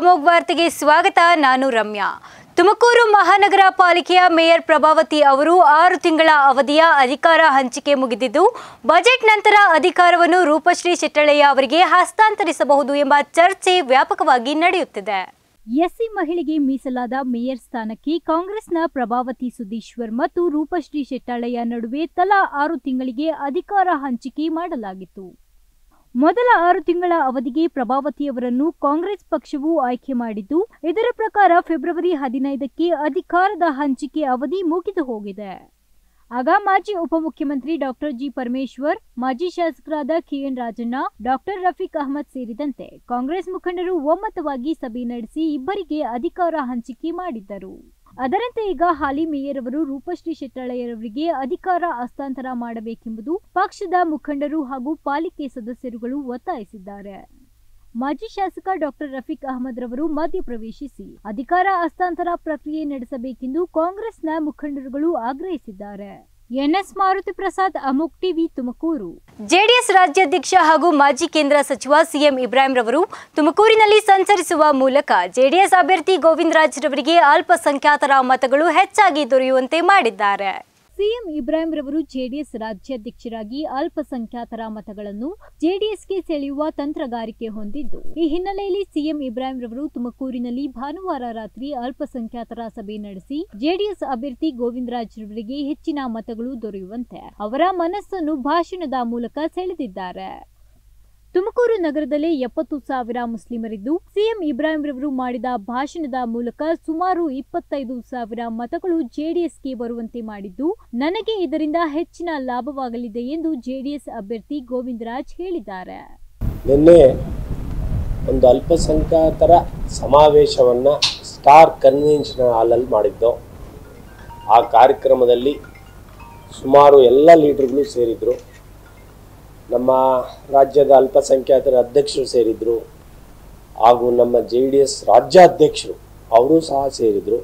ಅಮೋಘ್ ವಾರ್ತೆಗೆ ಸ್ವಾಗತ ನಾನು ರಮ್ಯಾ ತುಮಕೂರು ಮಹಾನಗರ ಪಾಲಿಕೆಯ ಮೇಯರ್ ಪ್ರಭಾವತಿ ಅವರು ಆರು ತಿಂಗಳ ಅವಧಿಯ ಅಧಿಕಾರ ಹಂಚಿಕೆ ಮುಗಿದಿದ್ದು ಬಜೆಟ್ ನಂತರ ಅಧಿಕಾರವನ್ನು ರೂಪಶ್ರೀ ಶೆಟ್ಟಳೆಯ ಅವರಿಗೆ ಹಸ್ತಾಂತರಿಸಬಹುದು ಎಂಬ ಚರ್ಚೆ ವ್ಯಾಪಕವಾಗಿ ನಡೆಯುತ್ತಿದೆ ಎಸ್ಸಿ ಮಹಿಳೆಗೆ ಮೀಸಲಾದ ಮೇಯರ್ ಸ್ಥಾನಕ್ಕೆ ಕಾಂಗ್ರೆಸ್ನ ಪ್ರಭಾವತಿ ಸುಧೀಶ್ವರ್ ಮತ್ತು ರೂಪಶ್ರೀ ಶೆಟ್ಟಾಳಯ್ಯ ನಡುವೆ ತಲಾ ಆರು ತಿಂಗಳಿಗೆ ಅಧಿಕಾರ ಹಂಚಿಕೆ ಮಾಡಲಾಗಿತ್ತು ಮೊದಲ ಆರು ತಿಂಗಳ ಅವಧಿಗೆ ಪ್ರಭಾವತಿಯವರನ್ನು ಕಾಂಗ್ರೆಸ್ ಪಕ್ಷವು ಆಯ್ಕೆ ಮಾಡಿದ್ದು ಇದರ ಪ್ರಕಾರ ಫೆಬ್ರವರಿ ಹದಿನೈದಕ್ಕೆ ಅಧಿಕಾರದ ಹಂಚಿಕೆ ಅವಧಿ ಮುಗಿದು ಹೋಗಿದೆ ಆಗ ಮಾಜಿ ಉಪಮುಖ್ಯಮಂತ್ರಿ ಡಾಕ್ಟರ್ ಜಿ ಪರಮೇಶ್ವರ್ ಮಾಜಿ ಶಾಸಕರಾದ ಕೆಎನ್ ರಾಜಣ್ಣ ಡಾಕ್ಟರ್ ರಫೀಕ್ ಅಹಮದ್ ಸೇರಿದಂತೆ ಕಾಂಗ್ರೆಸ್ ಮುಖಂಡರು ಒಮ್ಮತವಾಗಿ ಸಭೆ ನಡೆಸಿ ಇಬ್ಬರಿಗೆ ಅಧಿಕಾರ ಹಂಚಿಕೆ ಮಾಡಿದ್ದರು ಅದರಂತೆ ಈಗ ಹಾಲಿ ಮೇಯರ್ ಅವರು ರೂಪಶ್ರೀ ಶೆಟ್ಟಳಯ್ಯರವರಿಗೆ ಅಧಿಕಾರ ಹಸ್ತಾಂತರ ಮಾಡಬೇಕೆಂಬುದು ಪಕ್ಷದ ಮುಖಂಡರು ಹಾಗೂ ಪಾಲಿಕೆ ಸದಸ್ಯರುಗಳು ಒತ್ತಾಯಿಸಿದ್ದಾರೆ ಮಾಜಿ ಶಾಸಕ ಡಾಕ್ಟರ್ ರಫೀಕ್ ಅಹಮದ್ ರವರು ಮಧ್ಯಪ್ರವೇಶಿಸಿ ಅಧಿಕಾರ ಹಸ್ತಾಂತರ ಪ್ರಕ್ರಿಯೆ ನಡೆಸಬೇಕೆಂದು ಕಾಂಗ್ರೆಸ್ನ ಮುಖಂಡರುಗಳು ಆಗ್ರಹಿಸಿದ್ದಾರೆ ಎನ್ಎಸ್ ಮಾರುತಿ ಪ್ರಸಾದ್ ಅಮೋಕ್ ಟಿವಿ ತುಮಕೂರು ಜೆಡಿಎಸ್ ರಾಜ್ಯಾಧ್ಯಕ್ಷ ಹಾಗೂ ಮಾಜಿ ಕೇಂದ್ರ ಸಚಿವ ಸಿಎಂ ಇಬ್ರಾಹಿಂ ರವರು ತುಮಕೂರಿನಲ್ಲಿ ಸಂಚರಿಸುವ ಮೂಲಕ ಜೆಡಿಎಸ್ ಅಭ್ಯರ್ಥಿ ಗೋವಿಂದರಾಜ್ ರವರಿಗೆ ಅಲ್ಪಸಂಖ್ಯಾತರ ಮತಗಳು ಹೆಚ್ಚಾಗಿ ದೊರೆಯುವಂತೆ ಮಾಡಿದ್ದಾರೆ ಸಿಎಂ ಇಬ್ರಾಹಿಂ ರವರು ಜೆಡಿಎಸ್ ರಾಜ್ಯಾಧ್ಯಕ್ಷರಾಗಿ ಅಲ್ಪಸಂಖ್ಯಾತರ ಮತಗಳನ್ನು ಜೆಡಿಎಸ್ಗೆ ಸೆಳೆಯುವ ತಂತ್ರಗಾರಿಕೆ ಹೊಂದಿದ್ದು ಈ ಹಿನ್ನೆಲೆಯಲ್ಲಿ ಸಿಎಂ ಇಬ್ರಾಹಿಂ ರವರು ತುಮಕೂರಿನಲ್ಲಿ ಭಾನುವಾರ ರಾತ್ರಿ ಅಲ್ಪಸಂಖ್ಯಾತರ ಸಭೆ ನಡೆಸಿ ಜೆಡಿಎಸ್ ಅಭ್ಯರ್ಥಿ ಗೋವಿಂದರಾಜ್ ರವರಿಗೆ ಹೆಚ್ಚಿನ ಮತಗಳು ದೊರೆಯುವಂತೆ ಅವರ ಮನಸ್ಸನ್ನು ಭಾಷಣದ ಮೂಲಕ ಸೆಳೆದಿದ್ದಾರೆ ತುಮಕೂರು ನಗರದಲ್ಲಿ ಎಪ್ಪತ್ತು ಸಾವಿರ ಮುಸ್ಲಿಮರಿದ್ದು ಸಿಎಂ ಇಬ್ರಾಹಿಂ ರವರು ಮಾಡಿದ ಭಾಷಣದ ಮೂಲಕ ಸುಮಾರು ಇಪ್ಪತ್ತೈದು ಸಾವಿರ ಮತಗಳು ಜೆಡಿಎಸ್ಗೆ ಬರುವಂತೆ ಮಾಡಿದ್ದು ನನಗೆ ಇದರಿಂದ ಹೆಚ್ಚಿನ ಲಾಭವಾಗಲಿದೆ ಎಂದು ಜೆಡಿಎಸ್ ಅಭ್ಯರ್ಥಿ ಗೋವಿಂದರಾಜ್ ಹೇಳಿದ್ದಾರೆ ನಿನ್ನೆ ಒಂದು ಅಲ್ಪಸಂಖ್ಯಾತರ ಸಮಾವೇಶವನ್ನು ಸ್ಟಾರ್ ಕನ್ವೆನ್ಷನ್ ಹಾಲಲ್ಲಿ ಮಾಡಿದ್ದು ಆ ಕಾರ್ಯಕ್ರಮದಲ್ಲಿ ಸುಮಾರು ಎಲ್ಲ ಲೀಡರ್ಗಳು ಸೇರಿದರು ನಮ್ಮ ರಾಜ್ಯದ ಅಲ್ಪಸಂಖ್ಯಾತರ ಅಧ್ಯಕ್ಷರು ಸೇರಿದರು ಹಾಗೂ ನಮ್ಮ ಜೆ ಡಿ ಎಸ್ ರಾಜ್ಯಾಧ್ಯಕ್ಷರು ಅವರು ಸಹ ಸೇರಿದರು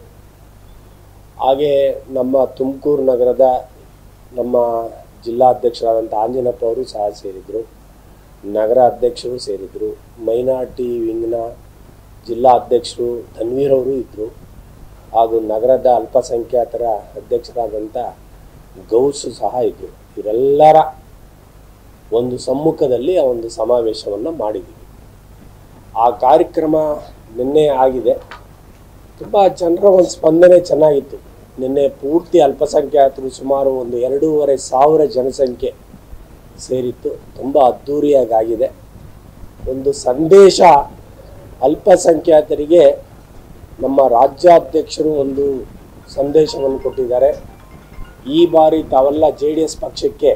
ಹಾಗೆ ನಮ್ಮ ತುಮಕೂರು ನಗರದ ನಮ್ಮ ಜಿಲ್ಲಾಧ್ಯಕ್ಷರಾದಂಥ ಆಂಜನಪ್ಪ ಅವರು ಸಹ ಸೇರಿದರು ನಗರ ಅಧ್ಯಕ್ಷರು ಸೇರಿದರು ಮೈನಾರಿಟಿ ವಿಂಗ್ನ ಜಿಲ್ಲಾ ಅಧ್ಯಕ್ಷರು ಧನ್ವೀರ್ ಅವರು ಇದ್ದರು ಹಾಗೂ ನಗರದ ಅಲ್ಪಸಂಖ್ಯಾತರ ಅಧ್ಯಕ್ಷರಾದಂಥ ಗೌಸು ಸಹ ಇದ್ದರು ಇವರೆಲ್ಲರ ಒಂದು ಸಮ್ಮುಖದಲ್ಲಿ ಆ ಒಂದು ಸಮಾವೇಶವನ್ನು ಮಾಡಿದ್ದೀವಿ ಆ ಕಾರ್ಯಕ್ರಮ ನಿನ್ನೆ ಆಗಿದೆ ತುಂಬ ಜನರ ಒಂದು ಸ್ಪಂದನೆ ಚೆನ್ನಾಗಿತ್ತು ನಿನ್ನೆ ಪೂರ್ತಿ ಅಲ್ಪಸಂಖ್ಯಾತರು ಸುಮಾರು ಒಂದು ಎರಡೂವರೆ ಸಾವಿರ ಜನಸಂಖ್ಯೆ ಸೇರಿತ್ತು ತುಂಬ ಅದ್ಧೂರಿಯಾಗಿ ಆಗಿದೆ ಒಂದು ಸಂದೇಶ ಅಲ್ಪಸಂಖ್ಯಾತರಿಗೆ ನಮ್ಮ ರಾಜ್ಯಾಧ್ಯಕ್ಷರು ಒಂದು ಸಂದೇಶವನ್ನು ಕೊಟ್ಟಿದ್ದಾರೆ ಈ ಬಾರಿ ತಾವೆಲ್ಲ ಜೆ ಡಿ ಎಸ್ ಪಕ್ಷಕ್ಕೆ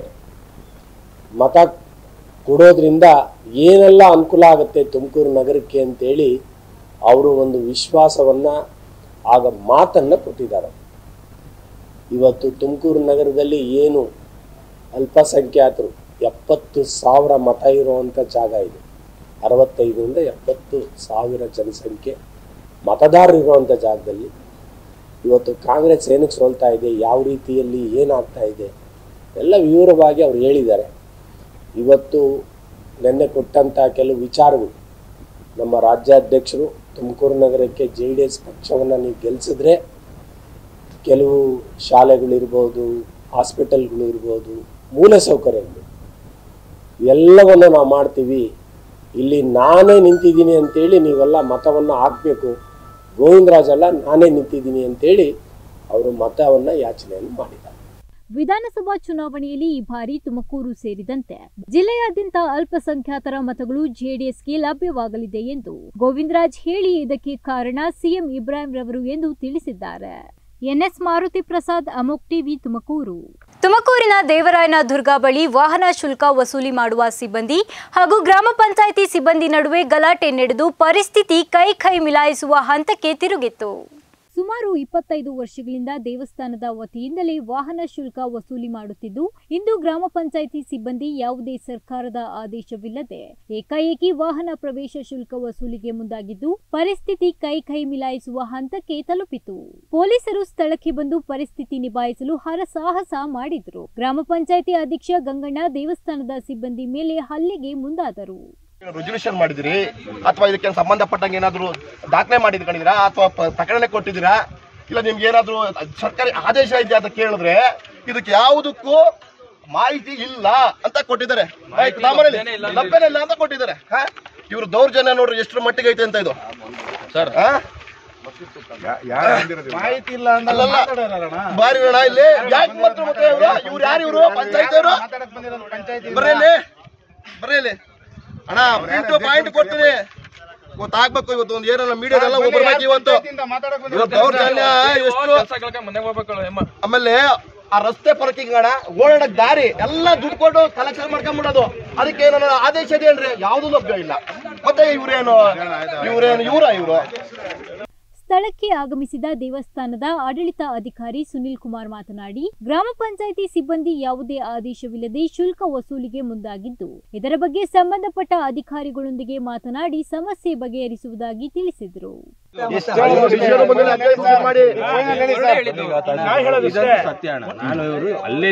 ಮತ ಕೊಡೋದ್ರಿಂದ ಏನೆಲ್ಲ ಅನುಕೂಲ ಆಗುತ್ತೆ ತುಮಕೂರು ನಗರಕ್ಕೆ ಅಂತೇಳಿ ಅವರು ಒಂದು ವಿಶ್ವಾಸವನ್ನು ಆಗ ಮಾತನ್ನು ಕೊಟ್ಟಿದ್ದಾರೆ ಇವತ್ತು ತುಮಕೂರು ನಗರದಲ್ಲಿ ಏನು ಅಲ್ಪಸಂಖ್ಯಾತರು ಎಪ್ಪತ್ತು ಸಾವಿರ ಮತ ಇರುವಂಥ ಜಾಗ ಇದೆ ಅರವತ್ತೈದರಿಂದ ಎಪ್ಪತ್ತು ಸಾವಿರ ಜನಸಂಖ್ಯೆ ಮತದಾರರು ಇರುವಂಥ ಜಾಗದಲ್ಲಿ ಇವತ್ತು ಕಾಂಗ್ರೆಸ್ ಏನಕ್ಕೆ ಸೋಲ್ತಾ ಇದೆ ಯಾವ ರೀತಿಯಲ್ಲಿ ಏನಾಗ್ತಾ ಇದೆ ಎಲ್ಲ ವಿವರವಾಗಿ ಅವ್ರು ಹೇಳಿದ್ದಾರೆ ಇವತ್ತು ನಿನ್ನೆ ಕೊಟ್ಟಂಥ ಕೆಲವು ವಿಚಾರಗಳು ನಮ್ಮ ರಾಜ್ಯಾಧ್ಯಕ್ಷರು ತುಮಕೂರು ನಗರಕ್ಕೆ ಜೆ ಡಿ ಎಸ್ ಪಕ್ಷವನ್ನು ನೀವು ಗೆಲ್ಲಿಸಿದ್ರೆ ಕೆಲವು ಶಾಲೆಗಳಿರ್ಬೋದು ಹಾಸ್ಪಿಟಲ್ಗಳು ಇರ್ಬೋದು ಮೂಲಸೌಕರ್ಯಗಳು ಎಲ್ಲವನ್ನು ನಾವು ಮಾಡ್ತೀವಿ ಇಲ್ಲಿ ನಾನೇ ನಿಂತಿದ್ದೀನಿ ಅಂತೇಳಿ ನೀವೆಲ್ಲ ಮತವನ್ನು ಹಾಕಬೇಕು ಗೋವಿಂದರಾಜ್ ಅಲ್ಲ ನಾನೇ ನಿಂತಿದ್ದೀನಿ ಅಂತೇಳಿ ಅವರು ಮತವನ್ನು ಯಾಚನೆಯನ್ನು ಮಾಡಿದ್ದಾರೆ ವಿಧಾನಸಭಾ ಚುನಾವಣೆಯಲ್ಲಿ ಈ ಬಾರಿ ತುಮಕೂರು ಸೇರಿದಂತೆ ಜಿಲ್ಲೆಯಾದ್ಯಂತ ಅಲ್ಪಸಂಖ್ಯಾತರ ಮತಗಳು ಜೆಡಿಎಸ್ಗೆ ಲಭ್ಯವಾಗಲಿದೆ ಎಂದು ಗೋವಿಂದರಾಜ್ ಹೇಳಿ ಇದಕ್ಕೆ ಕಾರಣ ಸಿಎಂ ಇಬ್ರಾಹಿಂ ರವರು ಎಂದು ತಿಳಿಸಿದ್ದಾರೆ ಎನ್ಎಸ್ ಮಾರುತಿ ಪ್ರಸಾದ್ ಅಮೋಕ್ ಟಿವಿ ತುಮಕೂರು ತುಮಕೂರಿನ ದೇವರಾಯನ ದುರ್ಗಾ ಬಳಿ ವಾಹನ ಶುಲ್ಕ ವಸೂಲಿ ಮಾಡುವ ಸಿಬ್ಬಂದಿ ಹಾಗೂ ಗ್ರಾಮ ಪಂಚಾಯಿತಿ ಸಿಬ್ಬಂದಿ ನಡುವೆ ಗಲಾಟೆ ನಡೆದು ಪರಿಸ್ಥಿತಿ ಕೈ ಕೈ ಮಿಲಾಯಿಸುವ ಹಂತಕ್ಕೆ ತಿರುಗಿತ್ತು ಸುಮಾರು ಇಪ್ಪತ್ತೈದು ವರ್ಷಗಳಿಂದ ದೇವಸ್ಥಾನದ ವತಿಯಿಂದಲೇ ವಾಹನ ಶುಲ್ಕ ವಸೂಲಿ ಮಾಡುತ್ತಿದ್ದು ಇಂದು ಗ್ರಾಮ ಪಂಚಾಯಿತಿ ಸಿಬ್ಬಂದಿ ಯಾವುದೇ ಸರ್ಕಾರದ ಆದೇಶವಿಲ್ಲದೆ ಏಕಾಏಕಿ ವಾಹನ ಪ್ರವೇಶ ಶುಲ್ಕ ವಸೂಲಿಗೆ ಮುಂದಾಗಿದ್ದು ಪರಿಸ್ಥಿತಿ ಕೈ ಕೈ ಮಿಲಾಯಿಸುವ ಹಂತಕ್ಕೆ ತಲುಪಿತು ಪೊಲೀಸರು ಸ್ಥಳಕ್ಕೆ ಬಂದು ಪರಿಸ್ಥಿತಿ ನಿಭಾಯಿಸಲು ಹರಸಾಹಸ ಮಾಡಿದ್ರು ಗ್ರಾಮ ಪಂಚಾಯಿತಿ ಅಧ್ಯಕ್ಷ ಗಂಗಣ್ಣ ದೇವಸ್ಥಾನದ ಸಿಬ್ಬಂದಿ ಮೇಲೆ ಹಲ್ಲೆಗೆ ಮುಂದಾದರು ರೆಸಲ್ಯೂಷನ್ ಮಾಡಿದಿರಿ ಅಥವಾ ಇದಕ್ಕೆ ಸಂಬಂಧಪಟ್ಟಂಗೆ ಏನಾದರೂ ದಾಖಲೆ ಮಾಡಿದ್ಕೊಂಡಿದ್ದೀರಾ ಅಥವಾ ಪ- ಪ್ರಕಟಣೆ ಕೊಟ್ಟಿದ್ದೀರಾ ಇಲ್ಲ ನಿಮ್ಗೆ ಏನಾದರೂ ಸರ್ಕಾರಿ ಆದೇಶ ಇದೆಯಾ ಅಂತ ಕೇಳಿದ್ರೆ ಇದಕ್ಕೆ ಯಾವುದಕ್ಕೂ ಮಾಹಿತಿ ಇಲ್ಲ ಅಂತ ಕೊಟ್ಟಿದ್ದಾರೆ ಆಯ್ತು, ಸಾಮಾನ್ಯದಲ್ಲಿ ಲಭ್ಯನೇ ಇಲ್ಲ ಅಂತ ಕೊಟ್ಟಿದ್ದಾರೆ ಹಾ ಇವ್ರ ದೌರ್ಜನ್ಯ ನೋಡ್ರಿ ಎಷ್ಟರ ಮಟ್ಟಿಗೆ ಐತೆ ಅಂತ ಇದು ಸರ್ ಮಾಹಿತಿ ಇಲ್ಲ ಅಲ್ಲಲ್ಲ. ಬಾರಿ ಅಣ್ಣ ಇಲ್ಲಿ ಯಾಕೆ ಮಾತ್ರ ಮತ್ತೆ ಇವ್ರು ಇವ್ರು ಯಾರು ಇವರು ಪಂಚಾಯತ್ ಅವರು ಬರ್ರಿ ಇಲ್ಲಿ ಬರ್ರಿ ಇಲ್ಲಿ ಅಣ್ಣ ಇಂಟು ಪಾಯಿಂಟ್ ಕೊಡ್ತೀನಿ ಗೊತ್ತಾಗ್ಬೇಕು ಇವತ್ತು ಒಂದು ಏನಲ್ಲ ಮೀಡಿಯಾದೆಲ್ಲ ಬರ್ಬೇಕು ಇವತ್ತು ಇವತ್ತು ದೌರ್ಜನ್ಯ ಎಷ್ಟು ಆಮೇಲೆ ಆ ರಸ್ತೆ ಪಾರ್ಕಿಂಗ್ ಅಣ್ಣ ಓಡಾಡಕ್ ದಾರಿ ಎಲ್ಲ ದುಡ್ಡು ಕೊಟ್ಟು ಕಲೆಕ್ಷನ್ ಮಾಡ್ಕೊಂಡ್ಬಿಡೋದು ಅದಕ್ಕೆ ಏನಾರ ಆದೇಶ ಇದೆಯಲ್ರಿ ಯಾವ್ದು ಲಭ್ಯ ಇಲ್ಲ ಮತ್ತೆ ಇವ್ರೇನು ಇವ್ರೇನು ಇವರ ಇವರು ಸ್ಥಳಕ್ಕೆ ಆಗಮಿಸಿದ ದೇವಸ್ಥಾನದ ಆಡಳಿತ ಅಧಿಕಾರಿ ಸುನಿಲ್ ಕುಮಾರ್ ಮಾತನಾಡಿ ಗ್ರಾಮ ಪಂಚಾಯಿತಿ ಸಿಬ್ಬಂದಿ ಯಾವುದೇ ಆದೇಶವಿಲ್ಲದೆ ಶುಲ್ಕ ವಸೂಲಿಗೆ ಮುಂದಾಗಿದ್ದು ಇದರ ಬಗ್ಗೆ ಸಂಬಂಧಪಟ್ಟ ಅಧಿಕಾರಿಗಳೊಂದಿಗೆ ಮಾತನಾಡಿ ಸಮಸ್ಯೆ ಬಗೆಹರಿಸುವುದಾಗಿ ತಿಳಿಸಿದರು ವಿಷಯನೂ ಬಂದಿಲ್ಲ, ಅಧ್ಯಯನ ಮಾಡಿ ಸತ್ಯ ಅಣ್ಣ ನಾನು ಇವರು ಅಲ್ಲೇ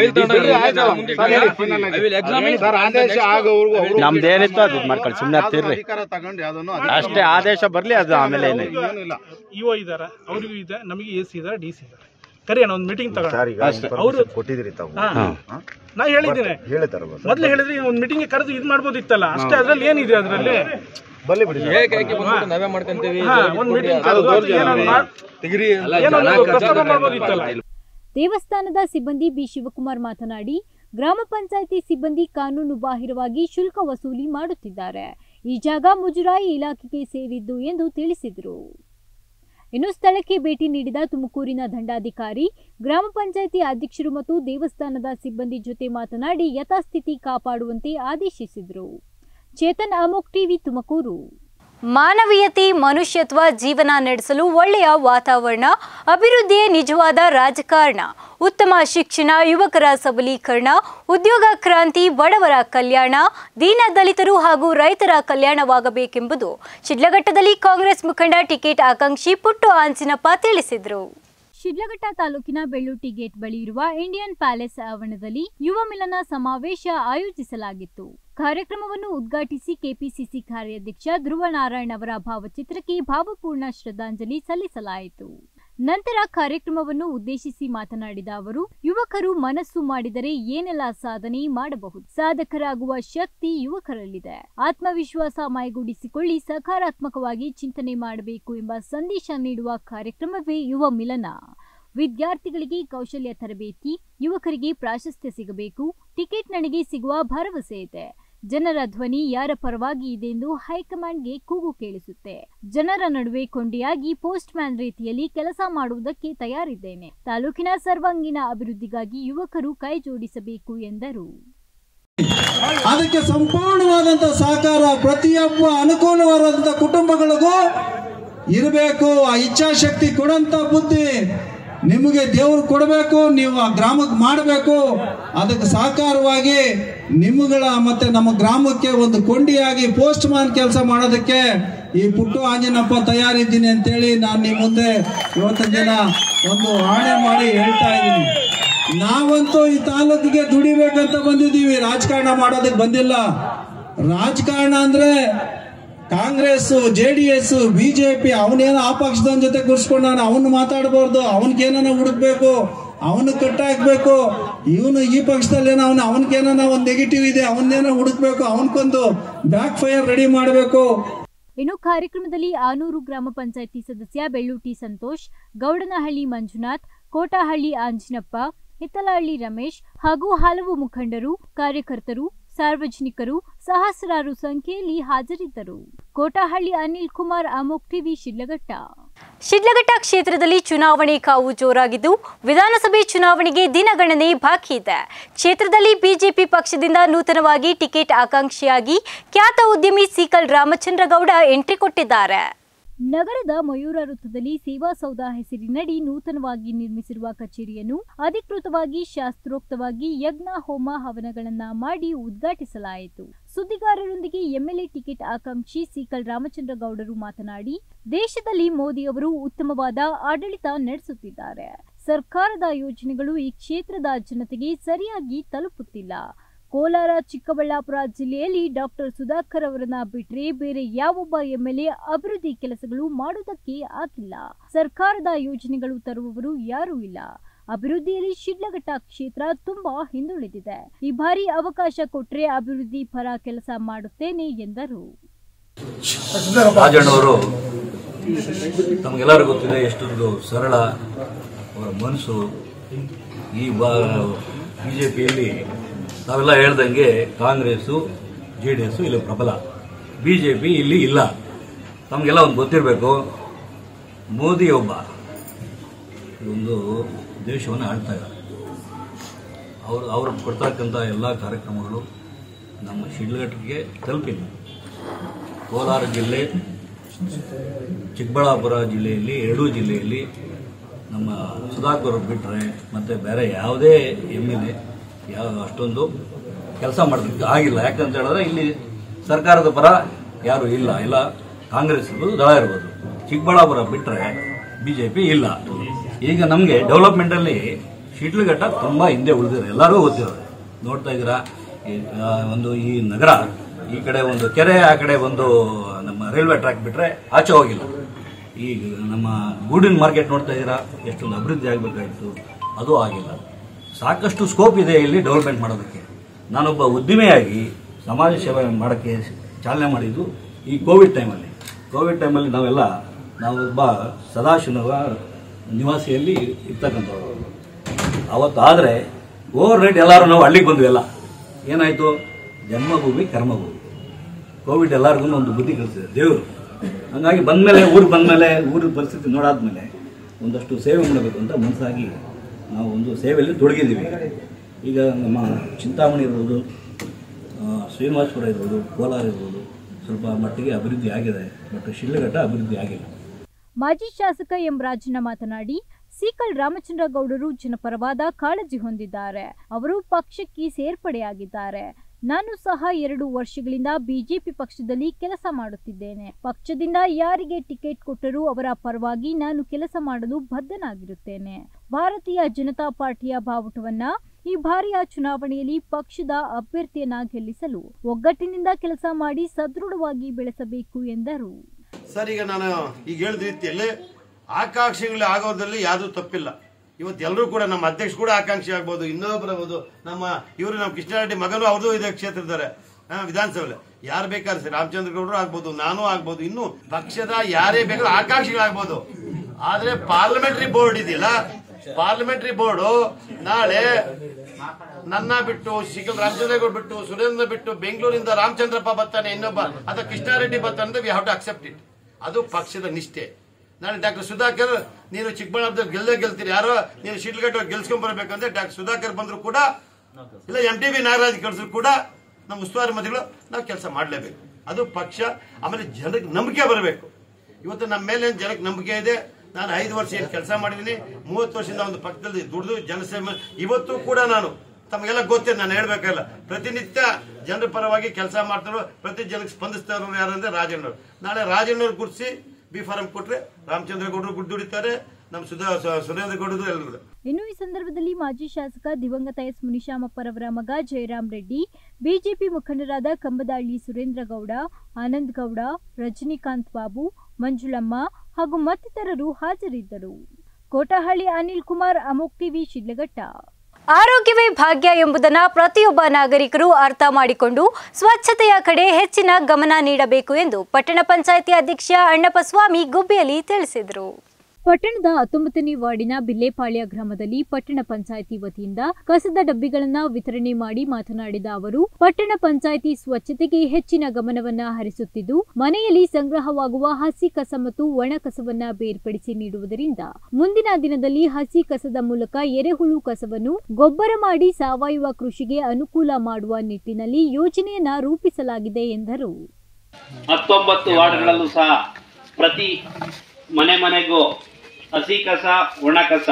ಸರ್ ಆದೇಶ ಆಗೋವರೆಗೂ ಅವರು ನಮ್ದೇನಿತ್ತು ಅದು ಮಾಡ್ಕೊಳ್ಳಿ ಸುಮ್ಮನೆ ಹತ್ತಿರ್ರಿ ಅಧಿಕಾರ ತಗೊಂಡು ಯಾವ್ದನ್ನು ಅಷ್ಟೇ ಆದೇಶ ಬರ್ಲಿ ಅದು ಆಮೇಲೆ ಏನಿದೆ ಏನಿಲ್ಲ ಇಒ ಇದಾರೆ ಅವ್ರಿಗೂ ಇದೆ ನಮಗೆ ಎ ಸಿ ಇದಾರೆ ಡಿ ಸಿ ಇದಾರೆ ಕರಿಯೋಣ ಒಂದು ಮೀಟಿಂಗ್ ತಗೋಣ ಅವರು ಕೊಟ್ಟಿದ್ದೀರಿ ತಾವು ನಾ ಹೇಳಿದ್ದೀನಿ ಹೇಳಿದಾರ ಮೊದ್ಲು ಹೇಳಿದ್ರೆ ಒಂದು ಮೀಟಿಂಗ್ ಕರೆದು ಇದು ಮಾಡ್ಬೋದಿತ್ತಲ್ಲ ಅಷ್ಟೇ ಅದ್ರಲ್ಲಿ ಏನಿದೆ ಅದರಲ್ಲಿ ಬಲ್ಲಿ ಬಿಡಿ ಒಂದು ಮೀಟಿಂಗ್ ಕರೆದು ಅದು ಏನೋ ಒಂದ್ ಮಾಡ್- ಏನೋ ಒಂದು ಪ್ರಸ್ತಾಪ ಮಾಡ್ಬೋದಿತ್ತಲ್ಲ ದೇವಸ್ಥಾನದ ಸಿಬ್ಬಂದಿ ಬಿ ಶಿವಕುಮಾರ್ ಮಾತನಾಡಿ ಗ್ರಾಮ ಪಂಚಾಯಿತಿ ಸಿಬ್ಬಂದಿ ಕಾನೂನು ಬಾಹಿರವಾಗಿ ಶುಲ್ಕ ವಸೂಲಿ ಮಾಡುತ್ತಿದ್ದಾರೆ ಈ ಜಾಗ ಮುಜರಾಯಿ ಇಲಾಖೆಗೆ ಸೇರಿದ್ದು ಎಂದು ತಿಳಿಸಿದರು ಇನ್ನು ಸ್ಥಳಕ್ಕೆ ಭೇಟಿ ನೀಡಿದ ತುಮಕೂರಿನ ದಂಡಾಧಿಕಾರಿ ಗ್ರಾಮ ಪಂಚಾಯಿತಿ ಅಧ್ಯಕ್ಷರು ಮತ್ತು ದೇವಸ್ಥಾನದ ಸಿಬ್ಬಂದಿ ಜೊತೆ ಮಾತನಾಡಿ ಯಥಾಸ್ಥಿತಿ ಕಾಪಾಡುವಂತೆ ಆದೇಶಿಸಿದರು ಚೇತನ್ ಅಮೋಕ್ ಟಿವಿ ತುಮಕೂರು ಮಾನವೀಯತೆ ಮನುಷ್ಯತ್ವ ಜೀವನ ನಡೆಸಲು ಒಳ್ಳೆಯ ವಾತಾವರಣ ಅಭಿವೃದ್ಧಿಯೇ ನಿಜವಾದ ರಾಜಕಾರಣ ಉತ್ತಮ ಶಿಕ್ಷಣ ಯುವಕರ ಸಬಲೀಕರಣ ಉದ್ಯೋಗ ಕ್ರಾಂತಿ ಬಡವರ ಕಲ್ಯಾಣ ದೀನ ದಲಿತರು ಹಾಗೂ ರೈತರ ಕಲ್ಯಾಣವಾಗಬೇಕೆಂಬುದು ಶಿಡ್ಲಘಟ್ಟದಲ್ಲಿ ಕಾಂಗ್ರೆಸ್ ಮುಖಂಡ ಟಿಕೆಟ್ ಆಕಾಂಕ್ಷಿ ಪುಟ್ಟು ಆಂಚಿನಪ್ಪ ತಿಳಿಸಿದರು ಶಿಡ್ಲಘಟ್ಟ ತಾಲೂಕಿನ ಬೆಳ್ಳೂಟಿ ಗೇಟ್ ಬಳಿ ಇರುವ ಇಂಡಿಯನ್ ಪ್ಯಾಲೇಸ್ ಆವರಣದಲ್ಲಿ ಯುವ ಮಿಲನ ಸಮಾವೇಶ ಆಯೋಜಿಸಲಾಗಿತ್ತು ಕಾರ್ಯಕ್ರಮವನ್ನು ಉದ್ಘಾಟಿಸಿ ಕೆಪಿಸಿಸಿ ಕಾರ್ಯಾಧ್ಯಕ್ಷ ಧ್ರುವ ನಾರಾಯಣ್ ಅವರ ಭಾವಚಿತ್ರಕ್ಕೆ ಭಾವಪೂರ್ಣ ಶ್ರದ್ಧಾಂಜಲಿ ಸಲ್ಲಿಸಲಾಯಿತು ನಂತರ ಕಾರ್ಯಕ್ರಮವನ್ನು ಉದ್ದೇಶಿಸಿ ಮಾತನಾಡಿದ ಅವರು ಯುವಕರು ಮನಸ್ಸು ಮಾಡಿದರೆ ಏನೆಲ್ಲ ಸಾಧನೆ ಮಾಡಬಹುದು ಸಾಧಕರಾಗುವ ಶಕ್ತಿ ಯುವಕರಲ್ಲಿದೆ ಆತ್ಮವಿಶ್ವಾಸ ಮೈಗೂಡಿಸಿಕೊಳ್ಳಿ ಸಕಾರಾತ್ಮಕವಾಗಿ ಚಿಂತನೆ ಮಾಡಬೇಕು ಎಂಬ ಸಂದೇಶ ನೀಡುವ ಕಾರ್ಯಕ್ರಮವೇ ಯುವ ಮಿಲನ ವಿದ್ಯಾರ್ಥಿಗಳಿಗೆ ಕೌಶಲ್ಯ ತರಬೇತಿ ಯುವಕರಿಗೆ ಪ್ರಾಶಸ್ತ್ಯ ಸಿಗಬೇಕು ಟಿಕೆಟ್ ನನಗೆ ಸಿಗುವ ಭರವಸೆ ಇದೆ ಜನರ ಧ್ವನಿ ಯಾರ ಪರವಾಗಿ ಇದೆ ಎಂದು ಹೈಕಮಾಂಡ್ಗೆ ಕೂಗು ಕೇಳಿಸುತ್ತೆ ಜನರ ನಡುವೆ ಕೊಂಡಿಯಾಗಿ ಪೋಸ್ಟ್ ಮ್ಯಾನ್ ರೀತಿಯಲ್ಲಿ ಕೆಲಸ ಮಾಡುವುದಕ್ಕೆ ತಯಾರಿದ್ದೇನೆ ತಾಲೂಕಿನ ಸರ್ವಾಂಗೀಣ ಅಭಿವೃದ್ಧಿಗಾಗಿ ಯುವಕರು ಕೈ ಜೋಡಿಸಬೇಕು ಎಂದರು ಅದಕ್ಕೆ ಸಂಪೂರ್ಣವಾದಂತ ಸಹಕಾರ ಪ್ರತಿಯೊಬ್ಬ ಅನುಕೂಲವಾದಂತ ಕುಟುಂಬಗಳಿಗೂ ಇರಬೇಕು ಆ ಇಚ್ಛಾಶಕ್ತಿ ಕೊಡಂತ ಬುದ್ಧಿ ನಿಮಗೆ ದೇವರು ಕೊಡಬೇಕು ನೀವು ಆ ಗ್ರಾಮಕ್ಕೆ ಮಾಡಬೇಕು ಅದಕ್ಕೆ ಸಹಕಾರವಾಗಿ ನಿಮ್ಮಗಳ ಮತ್ತೆ ನಮ್ಮ ಗ್ರಾಮಕ್ಕೆ ಒಂದು ಕೊಂಡಿಯಾಗಿ ಪೋಸ್ಟ್ ಮ್ಯಾನ್ ಕೆಲಸ ಮಾಡೋದಕ್ಕೆ ಈ ಪುಟ್ಟು ಆಂಜನಪ್ಪ ತಯಾರಿದ್ದೀನಿ ಅಂತೇಳಿ ನಾನು ನಿಮ್ಮ ಮುಂದೆ ಇವತ್ತಿನ ದಿನ ಒಂದು ಆಣೆ ಮಾಡಿ ಹೇಳ್ತಾ ಇದ್ದೀನಿ ನಾವಂತೂ ಈ ತಾಲೂಕಿಗೆ ದುಡಿಬೇಕಂತ ಬಂದಿದ್ದೀವಿ ರಾಜಕಾರಣ ಮಾಡೋದಕ್ಕೆ ಬಂದಿಲ್ಲ ರಾಜಕಾರಣ ಅಂದ್ರೆ Congress J D S BJP ಅವನೇನೋ ಆ ಪಕ್ಷದವನ ಜೊತೆ ಕೂರಿಸ್ಕೊಂಡವನ ಅವನು ಮಾತಾಡಬಾರ್ದು ಅವನಿಗೇನ ಹುಡುಕ್ಬೇಕು ಅವನು ಕಟ್ಟಾಕ್ಬೇಕು ಇವನು ಈ ಪಕ್ಷದಲ್ಲೇನೋ ಅವನು ಅವನಿಗೇನ ಒಂದು ನೆಗೆಟಿವ್ ಇದೆ ಅವನ್ನೇನೋ ಹುಡುಕ್ಬೇಕು ಅವನ್ಕೊಂದು ಬ್ಯಾಕ್ ಫೈರ್ ರೆಡಿ ಮಾಡಬೇಕು ಇನ್ನು ಕಾರ್ಯಕ್ರಮದಲ್ಲಿ ಆನೂರು ಗ್ರಾಮ ಪಂಚಾಯಿತಿ ಸದಸ್ಯ ಬೆಳ್ಳೂಟಿ ಸಂತೋಷ್ ಗೌಡನಹಳ್ಳಿ ಮಂಜುನಾಥ್ ಕೋಟಹಳ್ಳಿ ಆಂಜಿನಪ್ಪ ಹಿತ್ತಲಹಳ್ಳಿ ರಮೇಶ್ ಹಾಗೂ ಹಲವು ಮುಖಂಡರು ಕಾರ್ಯಕರ್ತರು ಸಾರ್ವಜನಿಕರು ಸಹಸ್ರಾರು ಸಂಖ್ಯೆಯಲ್ಲಿ ಹಾಜರಿದ್ದರು ಕೋಟಹಳ್ಳಿ ಅನಿಲ್ ಕುಮಾರ್ ಅಮೋಕ್ ಟಿವಿ ಶಿಡ್ಲಘಟ್ಟ ಶಿಡ್ಲಘಟ್ಟ ಕ್ಷೇತ್ರದಲ್ಲಿ ಚುನಾವಣೆ ಕಾವು ಜೋರಾಗಿದ್ದು ವಿಧಾನಸಭೆ ಚುನಾವಣೆಗೆ ದಿನಗಣನೆ ಬಾಕಿ ಇದೆ ಕ್ಷೇತ್ರದಲ್ಲಿ ಬಿಜೆಪಿ ಪಕ್ಷದಿಂದ ನೂತನವಾಗಿ ಟಿಕೆಟ್ ಆಕಾಂಕ್ಷಿಯಾಗಿ ಖ್ಯಾತ ಉದ್ಯಮಿ ಸೀಕಲ್ ರಾಮಚಂದ್ರಗೌಡ ಎಂಟ್ರಿ ಕೊಟ್ಟಿದ್ದಾರೆ ನಗರದ ಮಯೂರ ವೃತ್ತದಲ್ಲಿ ಸೇವಾ ಸೌಧ ಹೆಸರಿನಡಿ ನೂತನವಾಗಿ ನಿರ್ಮಿಸಿರುವ ಕಚೇರಿಯನ್ನು ಅಧಿಕೃತವಾಗಿ ಶಾಸ್ತ್ರೋಕ್ತವಾಗಿ ಯಜ್ಞ ಹೋಮ ಹವನಗಳನ್ನ ಮಾಡಿ ಉದ್ಘಾಟಿಸಲಾಯಿತು ಸುದ್ದಿಗಾರರೊಂದಿಗೆ ಎಂಎಲ್ಎ ಟಿಕೆಟ್ ಆಕಾಂಕ್ಷಿ ಸೀಕಲ್ ರಾಮಚಂದ್ರ ಗೌಡರು ಮಾತನಾಡಿ ದೇಶದಲ್ಲಿ ಮೋದಿ ಅವರು ಉತ್ತಮವಾದ ಆಡಳಿತ ನಡೆಸುತ್ತಿದ್ದಾರೆ ಸರ್ಕಾರದ ಯೋಜನೆಗಳು ಈ ಕ್ಷೇತ್ರದ ಜನತೆಗೆ ಸರಿಯಾಗಿ ತಲುಪುತ್ತಿಲ್ಲ ಕೋಲಾರ ಚಿಕ್ಕಬಳ್ಳಾಪುರ ಜಿಲ್ಲೆಯಲ್ಲಿ ಡಾಕ್ಟರ್ ಸುಧಾಕರ್ ಅವರನ್ನ ಬಿಟ್ರೆ ಬೇರೆ ಯಾವೊಬ್ಬ ಎಂಎಲ್ಎ ಅಭಿವೃದ್ಧಿ ಕೆಲಸಗಳು ಮಾಡುವುದಕ್ಕೆ ಆಗಿಲ್ಲ ಸರ್ಕಾರದ ಯೋಜನೆಗಳು ತರುವವರು ಯಾರೂ ಇಲ್ಲ ಅಭಿವೃದ್ಧಿಯಲ್ಲಿ ಶಿಡ್ಲಘಟ್ಟ ಕ್ಷೇತ್ರ ತುಂಬಾ ಹಿಂದುಳಿದಿದೆ ಈ ಬಾರಿ ಅವಕಾಶ ಕೊಟ್ರೆ ಅಭಿವೃದ್ಧಿ ಪರ ಕೆಲಸ ಮಾಡುತ್ತೇನೆ ಎಂದರು ರಾಜಣ್ಣವರು ತಮಗೆಲ್ಲರಿಗೂ ಗೊತ್ತಿದೆ ಎಷ್ಟೊಂದು ಸರಳ ಅವರ ಮನಸ್ಸು ಈ ಬಾ ಬಿ ಜೆ ಪಿಯಲ್ಲಿ ನಾವೆಲ್ಲ ಹೇಳ್ದಂಗೆ ಕಾಂಗ್ರೆಸ್ಸು ಜೆ ಡಿ ಎಸ್ಸು ಇಲ್ಲಿ ಪ್ರಬಲ ಬಿ ಜೆ ಪಿ ಇಲ್ಲಿ ಇಲ್ಲ ತಮಗೆಲ್ಲ ಒಂದು ಗೊತ್ತಿರಬೇಕು ಮೋದಿ ಒಬ್ಬ ಒಂದು ದೇಶವನ್ನು ಆಳ್ತಾ ಇದ್ದಾರೆ ಅವರು ಅವರು ಕೊಡ್ತಕ್ಕಂಥ ಎಲ್ಲ ಕಾರ್ಯಕ್ರಮಗಳು ನಮ್ಮ ಶಿಡ್ಲಘಟ್ಟಕ್ಕೆ ತಲುಪಿಲ್ಲ ಕೋಲಾರ ಜಿಲ್ಲೆ ಚಿಕ್ಕಬಳ್ಳಾಪುರ ಜಿಲ್ಲೆಯಲ್ಲಿ ಎರಡೂ ಜಿಲ್ಲೆಯಲ್ಲಿ ನಮ್ಮ ಸುಧಾಕರ್ ಬಿಟ್ಟರೆ ಮತ್ತು ಬೇರೆ ಯಾವುದೇ ಎಮ್ ಎಲ್ ಎ ಯಾವ ಅಷ್ಟೊಂದು ಕೆಲಸ ಮಾಡೋದಕ್ಕೆ ಆಗಿಲ್ಲ ಯಾಕಂತ ಹೇಳಿದ್ರೆ ಇಲ್ಲಿ ಸರ್ಕಾರದ ಪರ ಯಾರು ಇಲ್ಲ ಇಲ್ಲ ಕಾಂಗ್ರೆಸ್ ಇರ್ಬೋದು ದಳ ಇರ್ಬೋದು ಚಿಕ್ಕಬಳ್ಳಾಪುರ ಬಿಟ್ಟರೆ ಬಿ ಜೆ ಪಿ ಇಲ್ಲ ಈಗ ನಮಗೆ ಡೆವಲಪ್ಮೆಂಟಲ್ಲಿ ಶಿಡ್ಲಘಟ್ಟ ತುಂಬ ಹಿಂದೆ ಉಳಿದಿದೆ ಎಲ್ಲರಿಗೂ ಗೊತ್ತಿರೋದು ನೋಡ್ತಾ ಇದ್ದೀರಾ ಈ, ಆ, ಒಂದು ಈ ನಗರ ಈ ಕಡೆ ಒಂದು ಕೆರೆ ಆ ಕಡೆ ಒಂದು ನಮ್ಮ ರೈಲ್ವೆ ಟ್ರ್ಯಾಕ್ ಬಿಟ್ಟರೆ ಆಚೆ ಹೋಗಿಲ್ಲ ಈಗ ನಮ್ಮ ಗೂಡಿನ ಮಾರ್ಕೆಟ್ ನೋಡ್ತಾ ಇದ್ದೀರಾ ಎಷ್ಟೊಂದು ಅಭಿವೃದ್ಧಿ ಆಗಬೇಕಾಗಿತ್ತು ಅದು ಆಗಿಲ್ಲ ಸಾಕಷ್ಟು ಸ್ಕೋಪ್ ಇದೆ ಇಲ್ಲಿ ಡೆವಲಪ್ಮೆಂಟ್ ಮಾಡೋದಕ್ಕೆ ನಾನೊಬ್ಬ ಉದ್ದಿಮೆಯಾಗಿ ಸಮಾಜ ಸೇವೆ ಮಾಡೋಕ್ಕೆ ಚಾಲನೆ ಮಾಡಿದ್ದು ಈ ಕೋವಿಡ್ ಟೈಮಲ್ಲಿ ಕೋವಿಡ್ ಟೈಮಲ್ಲಿ ನಾವೆಲ್ಲ ನಾವೊಬ್ಬ ಸದಾಶಿವ ನಿವಾಸಿಯಲ್ಲಿ ಇರ್ತಕ್ಕಂಥವ್ರು ಅವತ್ತು ಆದರೆ ಓವರ್ ನೈಟ್ ಎಲ್ಲರೂ ನಾವು ಹಳ್ಳಿಗೆ ಬಂದ್ವಿ ಎಲ್ಲ ಏನಾಯಿತು ಜನ್ಮಭೂಮಿ ಕರ್ಮಭೂಮಿ ಕೋವಿಡ್ ಎಲ್ಲರಿಗೂ ಒಂದು ಬುದ್ಧಿ ಕಲಿಸಿದೆ ದೇವರು ಹಂಗಾಗಿ ಬಂದಮೇಲೆ ಊರಿಗೆ ಬಂದಮೇಲೆ ಊರಿನ ಪರಿಸ್ಥಿತಿ ನೋಡಾದ್ಮೇಲೆ ಒಂದಷ್ಟು ಸೇವೆ ಮಾಡಬೇಕು ಅಂತ ಮನಸ್ಸಾಗಿ ನಾವು ಒಂದು ಸೇವೆಯಲ್ಲಿ ತೊಡಗಿದ್ದೀವಿ ಈಗ ನಮ್ಮ ಚಿಂತಾಮಣಿ ಇರ್ಬೋದು ಆ, ಶ್ರೀನಿವಾಸಪುರ ಇರ್ಬೋದು ಕೋಲಾರ ಇರ್ಬೋದು ಸ್ವಲ್ಪ ಮಟ್ಟಿಗೆ ಅಭಿವೃದ್ಧಿ ಆಗಿದೆ ಬಟ್ ಶಿಡ್ಲಘಟ್ಟ ಅಭಿವೃದ್ಧಿ ಆಗಿಲ್ಲ ಮಾಜಿ ಶಾಸಕ ಎಂ ರಾಜಣ್ಣ ಮಾತನಾಡಿ ಸೀಕಲ್ ರಾಮಚಂದ್ರ ಗೌಡರು ಜನಪರವಾದ ಕಾಳಜಿ ಹೊಂದಿದ್ದಾರೆ ಅವರು ಪಕ್ಷಕ್ಕೆ ಸೇರ್ಪಡೆಯಾಗಿದ್ದಾರೆ ನಾನು ಸಹ ಎರಡು ವರ್ಷಗಳಿಂದ ಬಿಜೆಪಿ ಪಕ್ಷದಲ್ಲಿ ಕೆಲಸ ಮಾಡುತ್ತಿದ್ದೇನೆ ಪಕ್ಷದಿಂದ ಯಾರಿಗೆ ಟಿಕೆಟ್ ಕೊಟ್ಟರೂ ಅವರ ಪರವಾಗಿ ನಾನು ಕೆಲಸ ಮಾಡಲು ಬದ್ಧನಾಗಿರುತ್ತೇನೆ ಭಾರತೀಯ ಜನತಾ ಪಾರ್ಟಿಯ ಬಾವುಟವನ್ನ ಈ ಬಾರಿಯ ಚುನಾವಣೆಯಲ್ಲಿ ಪಕ್ಷದ ಅಭ್ಯರ್ಥಿಯನ್ನ ಗೆಲ್ಲಿಸಲು ಒಗ್ಗಟ್ಟಿನಿಂದ ಕೆಲಸ ಮಾಡಿ ಸದೃಢವಾಗಿ ಬೆಳೆಸಬೇಕು ಎಂದರು ಸರ್ ಈಗ ನಾನು ಈಗ ಹೇಳಿದ ರೀತಿಯಲ್ಲಿ ಆಕಾಂಕ್ಷಿಗಳು ಆಗೋದ್ರಲ್ಲಿ ಯಾವ್ದು ತಪ್ಪಿಲ್ಲ ಇವತ್ತು ಎಲ್ಲರೂ ಕೂಡ ನಮ್ಮ ಅಧ್ಯಕ್ಷ ಕೂಡ ಆಕಾಂಕ್ಷಿ ಆಗ್ಬೋದು ಇನ್ನೊಬ್ರು ಆಗ್ಬೋದು ನಮ್ಮ ಇವರು ನಮ್ಮ ಕೃಷ್ಣಾರೆಡ್ಡಿ ಮಗನೂ ಅವ್ರದ್ದು ಇದೆ ಕ್ಷೇತ್ರದ್ದಾರೆ ಆ, ವಿಧಾನಸಭೆಯಲ್ಲಿ ಯಾರು ಬೇಕಾದ್ರೆ ಸರ್ ರಾಮಚಂದ್ರ ಗೌಡರು ಆಗ್ಬೋದು ನಾನು ಆಗ್ಬೋದು ಇನ್ನು ಪಕ್ಷದ ಯಾರೇ ಬೇಕಾದ್ರೂ ಆಕಾಂಕ್ಷಿಗಳಾಗ್ಬೋದು ಆದ್ರೆ ಪಾರ್ಲಿಮೆಂಟರಿ ಬೋರ್ಡ್ ಇದೆಯಲ್ಲ ಪಾರ್ಲಿಮೆಂಟರಿ ಬೋರ್ಡು ನಾಳೆ ನನ್ನ ಬಿಟ್ಟು ಶಿಖಲ್ ರಾಮಚಂದ್ರಗೌಡ ಬಿಟ್ಟು ಸುರೇಂದ್ರ ಬಿಟ್ಟು ಬೆಂಗಳೂರಿಂದ ರಾಮಚಂದ್ರಪ್ಪ ಬರ್ತಾನೆ ಇನ್ನೊಬ್ಬ ಅಥವಾ ಕೃಷ್ಣಾರೆಡ್ಡಿ ಬರ್ತಾನೆ we have to accept it ಅದು ಪಕ್ಷದ ನಿಷ್ಠೆ ನಾನು ಡಾಕ್ಟರ್ ಸುಧಾಕರ್ ನೀನು ಚಿಕ್ಕಬಳ್ಳಾಪುರದಲ್ಲಿ ಗೆಲ್ಲೇ ಗೆಲ್ತೀರಿ ಯಾರೋ ನೀನು ಶಿಡ್ಲಘಟ್ಟ ಗೆಲ್ಸ್ಕೊಂಡ್ ಬರ್ಬೇಕಂದ್ರೆ ಡಾಕ್ಟರ್ ಸುಧಾಕರ್ ಬಂದ್ರು ಕೂಡ ಇಲ್ಲ ಎಂ ಟಿ ಬಿ ನಾಗರಾಜ್ ಕಳಿದ್ರು ಕೂಡ ನಮ್ಮ ಉಸ್ತುವಾರಿ ಮಂತ್ರಿಗಳು ನಾವು ಕೆಲಸ ಮಾಡಲೇಬೇಕು ಅದು ಪಕ್ಷ ಆಮೇಲೆ ಜನಕ್ಕೆ ನಂಬಿಕೆ ಬರಬೇಕು ಇವತ್ತು ನಮ್ಮ ಮೇಲೆ ಏನ್ ಜನಕ್ಕೆ ನಂಬಿಕೆ ಇದೆ ನಾನು ಐದು ವರ್ಷ ಏನು ಕೆಲಸ ಮಾಡಿದ್ದೀನಿ ಮೂವತ್ತು ವರ್ಷದಿಂದ ಒಂದು ಪಕ್ಕದಲ್ಲಿ ದುಡಿದು ಜನಸೇವೆ ಮಾಡಿ- ಇವತ್ತು ಕೂಡ ನಾನು ತಮಗೆಲ್ಲ ಗೊತ್ತಿದೆ ನಾನು ಹೇಳ್ಬೇಕಲ್ಲ ಪ್ರತಿನಿತ್ಯ ಜನರ ಪರವಾಗಿ ಕೆಲಸ ಮಾಡ್ತಾರೋ ಪ್ರತಿ ಜನಕ್ಕೆ ಸ್ಪಂದಿಸ್ತಾ ಇರೋರು ಯಾರು ಅಂದ್ರೆ ರಾಜಣ್ಣವ್ರು ನಾಳೆ ರಾಜಣ್ಣವ್ರು ಗುರ್ಸಿ ಬಿ ಫಾರಂ ಕೊಟ್ರೆ ರಾಮಚಂದ್ರ ಗೌಡರು ಗುಡ್ ದುಡಿತಾರೆ ನಮ್ಮ ಸುಧಾ ಸು- ಸುರೇಂದ್ರ ಗೌಡರು ಎಲ್ಲರೂ ಇನ್ನು ಈ ಸಂದರ್ಭದಲ್ಲಿ ಮಾಜಿ ಶಾಸಕ ದಿವಂಗತ ಎಸ್ ಮುನಿಶಾಮಪ್ಪರವರ ಮಗ ಜಯರಾಮ್ ರೆಡ್ಡಿ ಬಿಜೆಪಿ ಮುಖಂಡರಾದ ಕಂಬದಹಳ್ಳಿ ಸುರೇಂದ್ರ ಗೌಡ ಆನಂದ್ ಗೌಡ ರಜನಿಕಾಂತ್ ಬಾಬು ಮಂಜುಳಮ್ಮ ಹಾಗೂ ಮತ್ತಿತರರು ಹಾಜರಿದ್ದರು ಕೋಟಹಳ್ಳಿ ಅನಿಲ್ ಕುಮಾರ್ ಅಮೋಕ್ ಟಿವಿ ಶಿಡ್ಲಘಟ್ಟ ಆರೋಗ್ಯವೇ ಭಾಗ್ಯ ಎಂಬುದನ್ನು ಪ್ರತಿಯೊಬ್ಬ ನಾಗರಿಕರು ಅರ್ಥ ಮಾಡಿಕೊಂಡು ಸ್ವಚ್ಛತೆಯ ಕಡೆ ಹೆಚ್ಚಿನ ಗಮನ ನೀಡಬೇಕು ಎಂದು ಪಟ್ಟಣ ಪಂಚಾಯಿತಿ ಅಧ್ಯಕ್ಷ ಅಣ್ಣಪ್ಪಸ್ವಾಮಿ ಗುಬ್ಬಿಯಲ್ಲಿ ತಿಳಿಸಿದರು ಪಟ್ಟಣದ ಹತ್ತೊಂಬತ್ತನೇ ವಾರ್ಡಿನ ಬಿಲ್ಲೇಪಾಳ್ಯ ಗ್ರಾಮದಲ್ಲಿ ಪಟ್ಟಣ ಪಂಚಾಯಿತಿ ವತಿಯಿಂದ ಕಸದ ಡಬ್ಬಿಗಳನ್ನ ವಿತರಣೆ ಮಾಡಿ ಮಾತನಾಡಿದ ಅವರು ಪಟ್ಟಣ ಪಂಚಾಯಿತಿ ಸ್ವಚ್ಛತೆಗೆ ಹೆಚ್ಚಿನ ಗಮನವನ್ನ ಹರಿಸುತ್ತಿದ್ದು ಮನೆಯಲ್ಲಿ ಸಂಗ್ರಹವಾಗುವ ಹಸಿ ಕಸ ಮತ್ತು ಒಣ ಕಸವನ್ನ ಬೇರ್ಪಡಿಸಿ ನೀಡುವುದರಿಂದ ಮುಂದಿನ ದಿನದಲ್ಲಿ ಹಸಿ ಕಸದ ಮೂಲಕ ಎರೆಹುಳು ಕಸವನ್ನು ಗೊಬ್ಬರ ಮಾಡಿ ಸಾವಯವ ಕೃಷಿಗೆ ಅನುಕೂಲ ಮಾಡುವ ನಿಟ್ಟಿನಲ್ಲಿ ಯೋಜನೆಯನ್ನ ರೂಪಿಸಲಾಗಿದೆ ಎಂದರು ಹತ್ತೊಂಬತ್ತು ವಾರ್ಡ್ಗಳಲ್ಲೂ ಸಹ ಪ್ರತಿ ಮನೆ ಮನೆಗೂ ಹಸಿ ಕಸ ಒಣ ಕಸ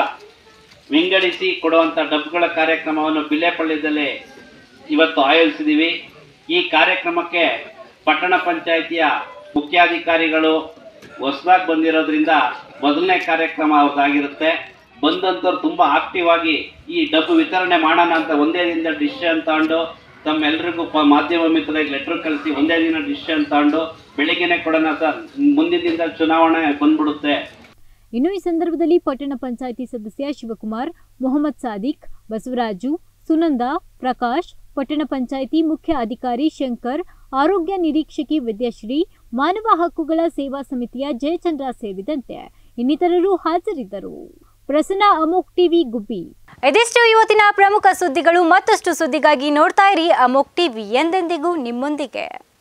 ವಿಂಗಡಿಸಿ ಕೊಡುವಂಥ ಡಬ್ಗಳ ಕಾರ್ಯಕ್ರಮವನ್ನು ಬಿಲ್ಲೆಪಳ್ಳಿದಲ್ಲಿ ಇವತ್ತು ಆಯೋಜಿಸಿದ್ದೀವಿ ಈ ಕಾರ್ಯಕ್ರಮಕ್ಕೆ ಪಟ್ಟಣ ಪಂಚಾಯಿತಿಯ ಮುಖ್ಯಾಧಿಕಾರಿಗಳು ಹೊಸದಾಗಿ ಬಂದಿರೋದ್ರಿಂದ ಮೊದಲನೇ ಕಾರ್ಯಕ್ರಮ ಅವ್ರದ್ದಾಗಿರುತ್ತೆ ಬಂದಂಥವ್ರು ತುಂಬ ಆಕ್ಟಿವ್ ಆಗಿ ಈ ಡಬ್ಬು ವಿತರಣೆ ಮಾಡೋಣ ಅಂತ ಒಂದೇ ದಿನದ ಡಿಸಿಷನ್ ತಗೊಂಡು ತಮ್ಮೆಲ್ರಿಗೂ ಪ ಮಾಧ್ಯಮ ಮಿತ್ರರಿಗೆ ಲೆಟರ್ ಕಳಿಸಿ ಒಂದೇ ದಿನ ಡಿಸಿಷನ್ ತಗೊಂಡು ಬೆಳಿಗ್ಗೆನೆ ಕೊಡೋಣ ಸರ್ ಮುಂದಿನ ದಿನದಲ್ಲಿ ಚುನಾವಣೆ ಬಂದ್ಬಿಡುತ್ತೆ ಇನ್ನು ಈ ಸಂದರ್ಭದಲ್ಲಿ ಪಟ್ಟಣ ಪಂಚಾಯಿತಿ ಸದಸ್ಯ ಶಿವಕುಮಾರ್ ಮೊಹಮ್ಮದ್ ಸಾದಿಕ್ ಬಸವರಾಜು ಸುನಂದ ಪ್ರಕಾಶ್ ಪಟ್ಟಣ ಪಂಚಾಯಿತಿ ಮುಖ್ಯ ಅಧಿಕಾರಿ ಶಂಕರ್ ಆರೋಗ್ಯ ನಿರೀಕ್ಷಕಿ ವಿದ್ಯಾಶ್ರೀ ಮಾನವ ಹಕ್ಕುಗಳ ಸೇವಾ ಸಮಿತಿಯ ಜಯಚಂದ್ರ ಸೇರಿದಂತೆ ಇನ್ನಿತರರು ಹಾಜರಿದ್ದರು ಪ್ರಸನ್ನ ಅಮೋಕ್ ಟಿವಿ ಗುಬ್ಬಿ ಇದಿಷ್ಟು ಇವತ್ತಿನ ಪ್ರಮುಖ ಸುದ್ದಿಗಳು ಮತ್ತಷ್ಟು ಸುದ್ದಿಗಾಗಿ ನೋಡ್ತಾ ಇರಿ ಅಮೋಕ್ ಟಿವಿ ಎಂದೆಂದಿಗೂ ನಿಮ್ಮೊಂದಿಗೆ